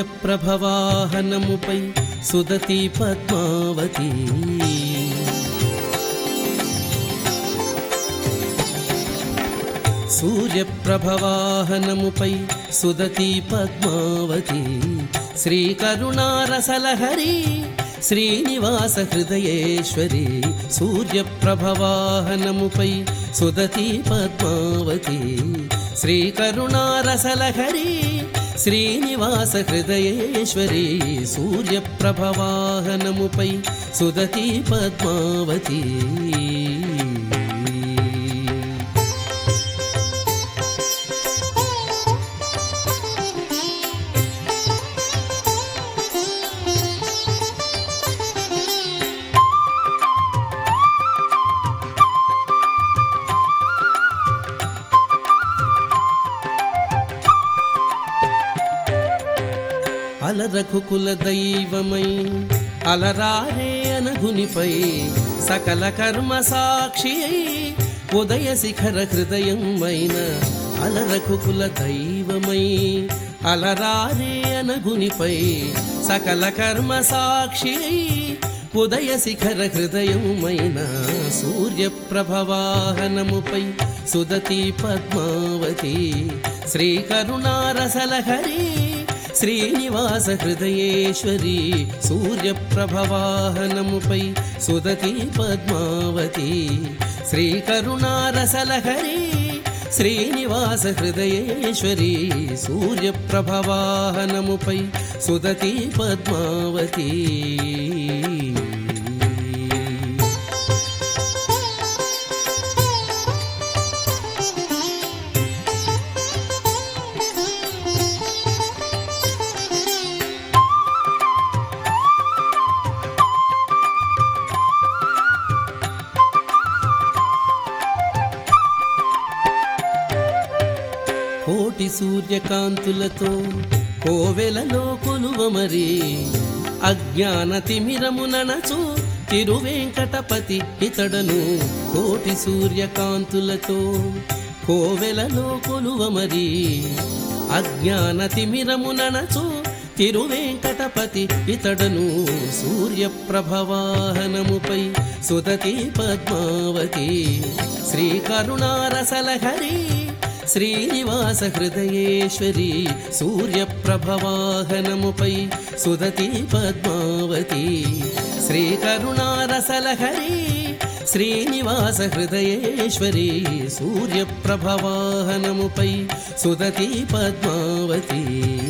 సూర్యప్రభవాహనముపై సుదతి పద్మావతి సూర్యప్రభవాహనముపై సుదతి పద్మావతి శ్రీకరుణారసలహరి శ్రీనివాస హృదయేశ్వరి సూర్యప్రభవాహనముపై సుదతి పద్మావతి శ్రీకరుణారసలహరి శ్రీనివాస హృదయేశ్వరి సూర్యప్రభవాహనముపై సుదతి పద్మావతి అలరకు కుల దైవమై అలరారే అనగునిపై సకల కర్మ సాక్షి అయి ఉదయ శిఖర హృదయమైన అలరకు కుల దైవమై అలరారే అనగునిపై సకల కర్మ సాక్షి అయి ఉదయ శిఖర హృదయమైన సూర్యప్రభవాహనముపై సుదతి పద్మావతి శ్రీకరుణారసలహరి శ్రీనివాస హృదయేశ్వరి సూర్యప్రభవాహనముపై సుదతి పద్మావతి శ్రీకరుణారసలహరి శ్రీనివాస హృదయేశ్వరి సూర్యప్రభవాహనముపై సుదతి పద్మావతి కోటి సూర్యకాంతులతో కోవెలలో కొలువమరి అజ్ఞాన తిమిరముననచు తిరువేంకటపతి ఇతడను కోటి సూర్యకాంతులతో కోవెలలో కొలువమరి అజ్ఞాన తిమిరముననచు తిరువేంకటపతి ఇతడను సూర్యప్రభవాహనముపై సుదతి పద్మావతి శ్రీకరుణారసలహరి శ్రీనివాస హృదయేశ్వరి సూర్యప్రభవాహనముపై సుదతి పద్మావతి శ్రీకరుణారసలహరి శ్రీనివాస హృదయేశ్వరి సూర్యప్రభవాహనముపై సుదతి పద్మావతి